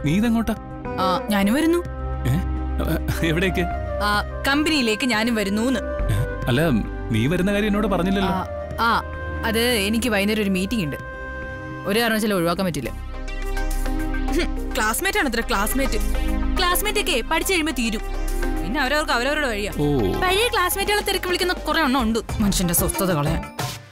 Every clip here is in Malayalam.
നീ ഇതെങ്ങോട്ടാ ആ ഞാനും വരുന്നു ഏ? അ, എവിടേക്ക് ആ കമ്പനിയിലേക്ക് ഞാനും വരുന്നു അല്ല നീ വരുന്ന കാര്യം എന്നോട് പറഞ്ഞില്ലല്ലോ ആ അത് എനിക്ക് വൈകുന്നേരം ഒരു മീറ്റിംഗ് ഉണ്ട് ഒരു കാരണവശാലും ഒഴിവാക്കാൻ പറ്റില്ല ക്ലാസ്മേറ്റ് ആണ് അത്ര ക്ലാസ്മേറ്റ് ക്ലാസ്മേറ്റ് ഒക്കെ പഠിച്ചു കഴിയുമ്പോ തീരും പിന്നെ അവരവർക്ക് അവരവരുടെ വഴിയാ ഓ പഴയ ക്ലാസ്മേറ്റുകളെ തിരക്ക് വിളിക്കുന്ന കുറെ എണ്ണം ഉണ്ട് മനുഷ്യന്റെ സ്വസ്ഥത കളയാൻ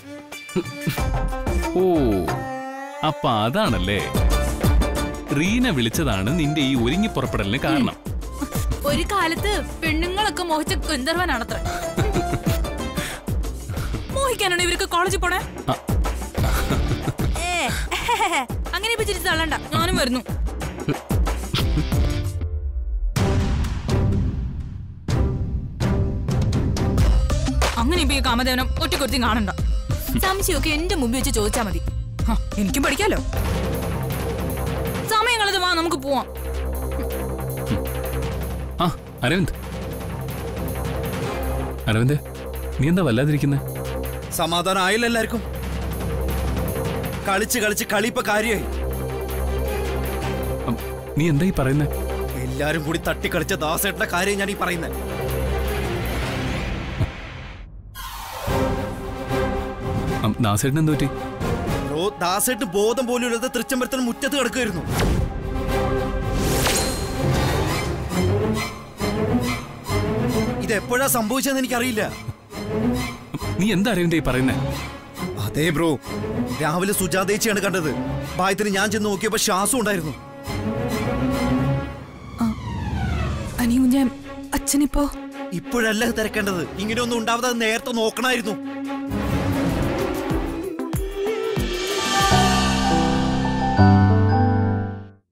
ഓ അപ്പൊ അതാണല്ലേ റീന വിളിച്ചതാണ് നിന്റെ ഈ ഒരുങ്ങി പുറപ്പെടലിന് കാരണം ഒരു കാലത്ത് പെണ്ണുങ്ങളൊക്കെ മോഹിച്ച ഗന്ധർവനാണത്ര മോഹിക്കാനാണ് ഇവർക്ക് കോളേജിൽ പോണേ ആ. ഏ, അങ്ങനെ ഇപ്പൊ ചിരിച്ച് തള്ളണ്ട ഞാനും വരുന്നു അങ്ങനെ ഇപ്പൊ ഈ കാമദേവനം ഒറ്റക്കൊരുത്തി കാണണ്ട സംശയമൊക്കെ എന്റെ മുമ്പിൽ വെച്ച് ചോദിച്ചാ മതി ഹ, എനിക്കും പഠിക്കാലോ സമയങ്ങളത് വാ നമുക്ക് പോവാം ആ അരവിന്ദ് അരവിന്ദ് നീ എന്താ വല്ലാതിരിക്കുന്നേ സമാധാനം ആയില്ല എല്ലാവർക്കും കളിച്ച് കളിച്ച് കളി ഇപ്പൊ കാര്യമായി അം, നീ എന്താ ഈ പറയുന്നേ എല്ലാരും കൂടി തട്ടിക്കളിച്ച ദാസേട്ടന്റെ കാര്യം ഞാൻ ഈ പറയുന്നത് അം, ദാസേട്ടന് എന്ത് പറ്റി ബ്രോ ദാസേട്ട് ബോധം പോലും ഇല്ലാതെ തൃച്ചമ്പരത്തിന് മുറ്റത്ത് കിടക്കുമായിരുന്നു ഇത് എപ്പോഴാ സംഭവിച്ചതെന്ന് എനിക്കറിയില്ല നീ എന്താ അരവിന്ദ് ഈ പറയുന്നേ അതെ ബ്രോ രാവിലെ സുജാതേച്ചിയാണ് കണ്ടത് ഭായത്തിന് ഞാൻ ചെന്ന് നോക്കിയപ്പോ ശ്വാസം ഉണ്ടായിരുന്നു അനിയും ഞാൻ അച്ഛനിപ്പോ ഇപ്പോഴല്ല തിരക്കേണ്ടത് ഇങ്ങനെയൊന്നും ഉണ്ടാവാതെ നേരത്തെ നോക്കണമായിരുന്നു